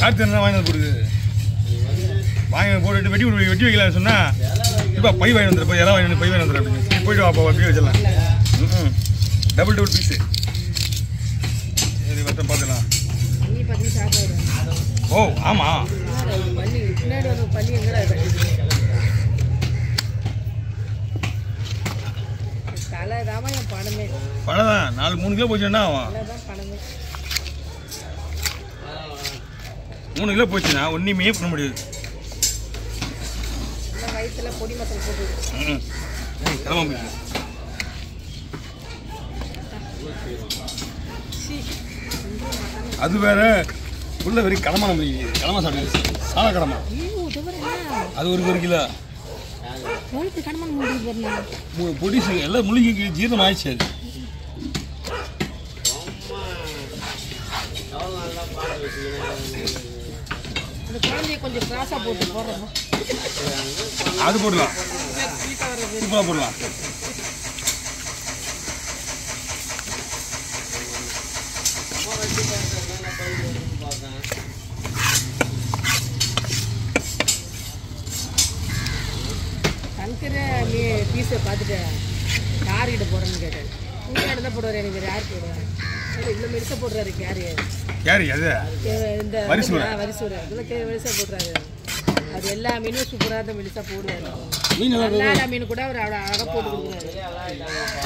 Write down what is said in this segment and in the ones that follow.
காற்று என்ன வாங்கி வந்து போடுது வாங்கி போட்டுட்டு வெட்டி விடு வெட்டி வைக்கலாம்னு சொன்னா இப்போ பை வாங்கி வந்துரு போய் எல்லாம் வாங்கி வந்து பை வாங்கி வந்துரு அப்படின்னு சரி, போயிட்டு வாப்பா அப்படியே வச்சிடலாம் ம் டபுள் டபுள் பீஸு சரி வட்டம் பார்த்துக்கலாம் நீ பார்த்து சாப்பிடுறேன் ஓ ஆமாம் பள்ளி பின்னாடி வந்து பள்ளி எங்கடா கட்டுது தலை தான் என் பணமே பழம் தான் நாலு மூணு கிலோ போச்சுன்னா ஆகும் தலை தான் பணமே மூணு கிலோ போச்சுன்னா ஒன்றுமே பண்ண முடியாது இந்த வயிற்றுல பொடி மசாலா போட்டு ம் கிளம்ப முடியும் சீ அது வேற உள்ள வெறும் கடமா நம்ம கடமா சாப்பிடுது சால கடமா ஐயோ இதுவரை அது ஒரு ஒரு கிலோ எவ்வளோ கடமான முடிவு போறேன் மு- பொடி சு- எல்லாம் முழுகி ஜீரணம் ஆயிடுச்சு அது இந்த குழந்தைய கொஞ்சம் கிராஸாக போட்டு போடுறோம் அது போடலாம் சூப்பராக போடலாம் சங்கர நீ பீஸை பார்த்துட்டு யார்கிட்ட போடுறேன்னு கேட்டேன் உங்கள் இடம் தான் போடுவார் எனக்கு வேறு யார் போடுவார் இவ்வளோ மெடிசா போடுறாரு யார் கேரி அது இந்த வரிசூரை. ஆ, வரிசூரை இதெல்லாம் கே மெடிசா போடுறாரு அது எல்லா மீனும் சூப்பராக தான் மெடிசா போடுவாரு மீன் நல்லா இருக்கு. எல்லா மீன் கூட அவர் அவ்வளோ அழகாக போட்டு கொடுக்குறாரு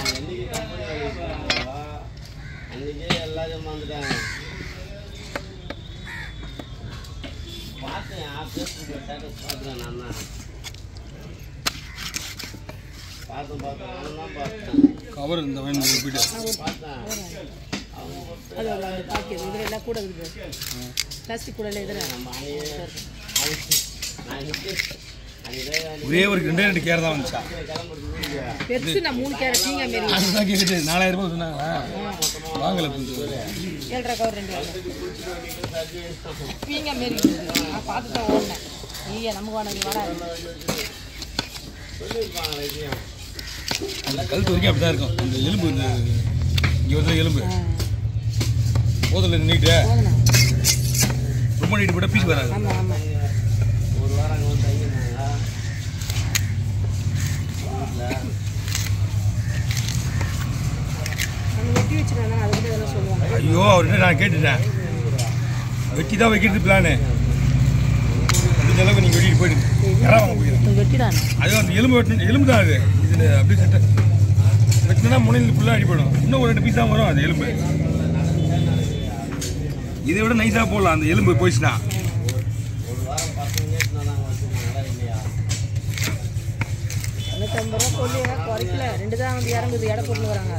அன்னைக்கே எல்லாரும் வந்துட்டாங்க பார்த்தேன் ஃபேஸ்புக்கில் ஸ்டேட்டஸ் பார்க்குறேன் நான் தான் பார்த்தேன் பார்த்தேன் நான் தான் பார்த்தேன் கவர் இந்த வேணும் போயிட்டு பார்த்தேன் அது அவ்வளோ அந்த பாக்கெட் இதில் எல்லாம் கூட இருக்குது பிளாஸ்டிக் கூட இல்லை இதில் நம்ம அன்னையே நான் இன்னைக்கு அன்றைக்கே ஒரே ஒரு ரெண்டே ரெண்டு கேர் தான் வந்துச்சா கிளம்புறது பெருசு நான் மூணு கேரட் தீங்க மாரி அதுதான் கேட்டுட்டு நாலாயிரம் ரூபாய் சொன்னாங்களா வாங்கல புதுசு ஏழரை கவர் ரெண்டு வேலை பீங்க மாரி இருக்குது நான் பார்த்து தான் ஓடினேன் ஐயா நமக்கு வேணும் நீ வர சொல்லியிருப்பாங்க விஷயம் அந்த கழுத்து வரைக்கும் அப்படி தான் இருக்கும் இந்த எலும்பு இந்த இங்கே வந்து எலும்பு போதில் நின்றுட்டு போதுண்ணா ரொம்ப நீட்டு போட்டால் பீஸ் வராது ஆமாம் ஆமாம் ஒரு வாரம் அங்கே வந்து தங்கினாங்க வீட்டில் அங்கே வெட்டி வச்சுருக்காங்க அதை கூட இதெல்லாம் சொல்லுவாங்க ஐயோ அவர்கிட்ட நான் கேட்டுட்டேன் வெட்டி தான் வைக்கிறது பிளானு முடிஞ்ச அளவுக்கு நீங்கள் வெட்டிட்டு போயிடுங்க யாராவது வாங்க போயிடுங்க வெட்டிடானே அது அந்த எலும்பு வெட்டின எலும்பு தான் அது இதில் அப்படியே செட்டு வெட்டினா முனையில் ஃபுல்லாக அடிப்படும் இன்னும் ஒரு ரெண்டு பீஸ் தான் வரும் அது எலும்பு இதை விட நைஸாக போடலாம் அந்த எலும்பு போயிடுச்சுன்னா ஒரு வாரம் பசங்க நேற்று நாங்கள் வச்சுருந்தாங்களா இல்லையா தொண்ணூத்தம்பது ரூபா சொல்லி ஏதாவது குறைக்கல ரெண்டு தான் வந்து இறங்குது எடை போட்டு வராங்க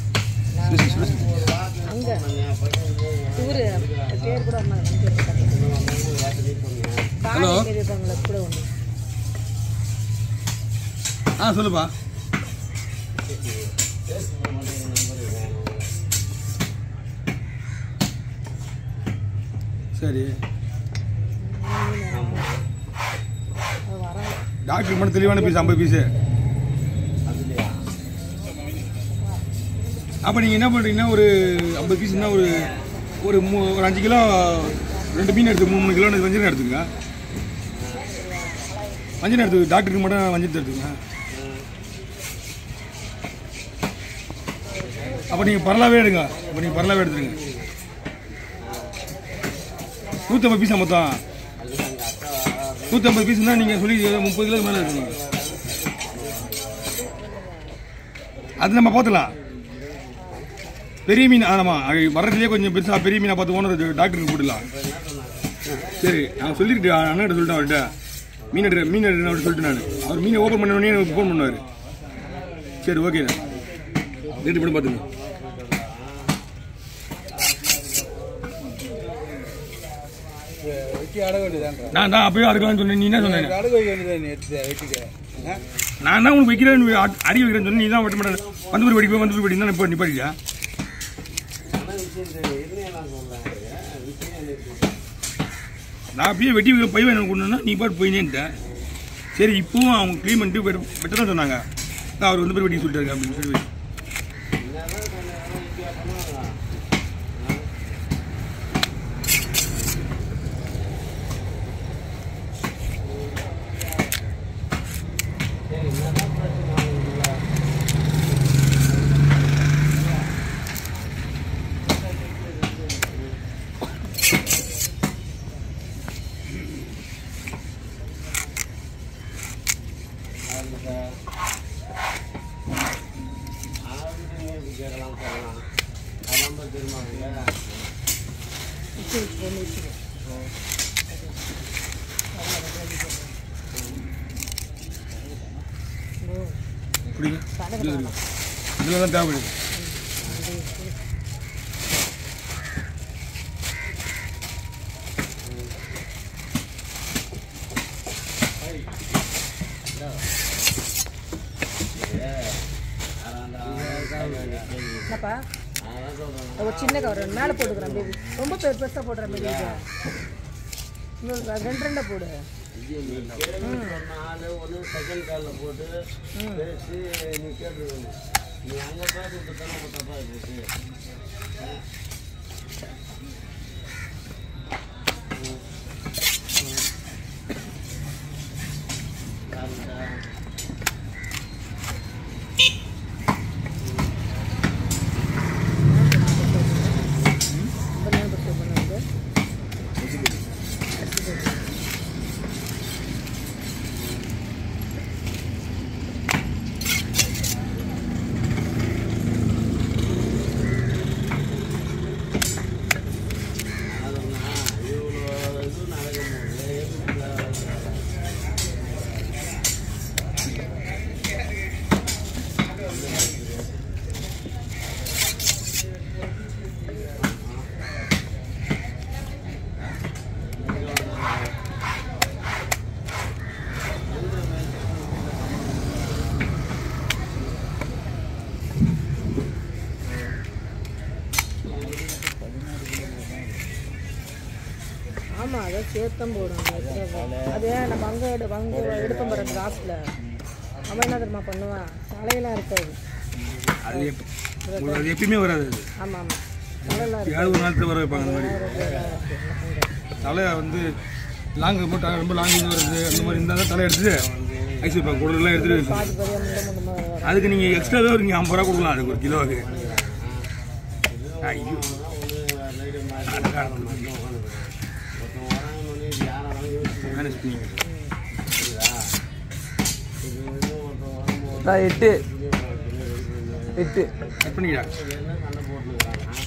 அங்கே இவரு பேர் கூட வந்தாங்க Hello. காலை மாரி இருப்பாங்களே கூட ஒன்று ஆ சொல்லுப்பா சரி அது வராங்க டாக்டர் மட்டும் தெளிவான பீஸ் ஐம்பது பீஸு அதுலையா அப்போ நீங்கள் என்ன பண்ணுறீங்கன்னா ஒரு ஐம்பது பீஸ்னா ஒரு ஒரு மூ ஒரு அஞ்சு கிலோ ரெண்டு மீன் எடுத்து மூணு மூணு கிலோ வஞ்சரம் எடுத்துங்க வஞ்சரம் எடுத்து டாக்டருக்கு மட்டும் வஞ்சரத்தை எடுத்துங்க அப்போ நீங்கள் பரலாவே எடுங்க அப்போ நீங்கள் பரலாவே எடுத்துருங்க நூற்றம்பது பீஸா மொத்தம் நூற்றம்பது பீஸ்னா நீங்கள் சொல்லி முப்பது கிலோ மேலே எடுத்துங்க அது நம்ம பார்த்துலாம் பெரிய மீன் ஆமாம் வர்றதுலேயே கொஞ்சம் பெருசாக பெரிய மீனை பார்த்து ஓனர் டாக்டருக்கு போட்டுடலாம் சரி நான் சொல்லிட்டு அண்ணன் சொல்லிட்டேன் அவர்கிட்ட மீன் எடுற மீன் எடுறேன் அப்படி சொல்லிட்டு நான் அவர் மீனை ஓப்பன் பண்ண உடனே எனக்கு ஃபோன் பண்ணுவார் சரி ஓகே ரேட்டு பண்ணி பார்த்துங்க வெட்டி அடக வேண்டியதான் நான் தான் அப்பயே அறுக்கலாம்னு சொன்னேன் நீ என்ன சொன்னேன் அடக வைக்க வேண்டியதான் நீ எடுத்து வெட்டிக்க ஆ? நான் தான் உங்களுக்கு வைக்கிறேன் அடி வைக்கிறேன்னு சொன்னேன் நீ தான் வெட்ட மாட்டேன் வந்து ஒரு வெடிப்பேன் வந்து ஒரு வெடி தான் இப்போ நிப்பாட்டியா ஆனால் விஷயம் தெரியும் இதுன்னு நான் சொல்கிறேன் விஷயம் எனக்கு நான் அப்படியே வெட்டி வைக்க பை வேணும் கொண்டுனா நீ பாட்டு போயினேன்ட்டேன் சரி இப்பவும் அவங்க க்ளீன் பண்ணிட்டு வெட்ட வெட்ட தான் சொன்னாங்க நான் அவர் வந்து போய் வெட்டி சொல்லிட்டாரு அப்படின்னு சொல்லி என்னதான் கொஞ்ச நேரம் வித்தியாசமா தெரியுமா அவங்க வச்சு வச்சு ஒன்று வச்சுக்கோ பிடிங்க கணக்கு இதில் தான் தேவைப்படுது என்னப்பா ஒரு சின்ன கவர் மேலே போட்டுக்கிறேன் பேபி ரொம்ப பெரு பெருசாக போடுறேன் பேபி இது இன்னொரு ரெண்டு ரெண்டாக போடு நாலு ஒன்று செகண்ட் காலில் போட்டு பேசி நீ கேட்டுருக்கணும் நீ அங்கே பார்த்து இப்போ தானே தப்பாக போச்சு ரொம்ப நேரம் பத்து பண்ணுறது அதுனா இவ்வளோ இது நடக்கும்போது எப்படி ஆமாம் அதை சேர்த்தம் போடும் அது நம்ம அங்கே எடு அங்கே எடுப்போம் பாருங்க லாஸ்ட்டில் அவன் என்ன தெரியுமா பண்ணுவான் தலையெல்லாம் இருக்காது அது எப்ப- உங்களுக்கு அது எப்பயுமே வராது அது ஆமாம் ஆமாம் தலையெல்லாம் யாராவது ஒரு நேரத்தில் வர வைப்பாங்க அந்த மாதிரி இருக்காது தலை வந்து லாங் போட்டு ரொம்ப லாங் வருது அந்த மாதிரி இருந்தால் தான் தலை எடுத்து ஐஸ் வைப்பாங்க குடலாம் எடுத்துட்டு பாதி பாதியாக முள்ள முள்ள மாதிரி வரும் அதுக்கு நீங்கள் எக்ஸ்ட்ராவே ஒரு நீங்கள் ஐம்பது ரூபா கொடுக்கலாம் அதுக்கு ஒரு கிலோவுக்கு ஐயோ மேனேஜ் பண்ணிங்க எட்டு எட்டு கட் பண்ணிக்கிறா என்ன சண்டை போட்டுருக்காங்க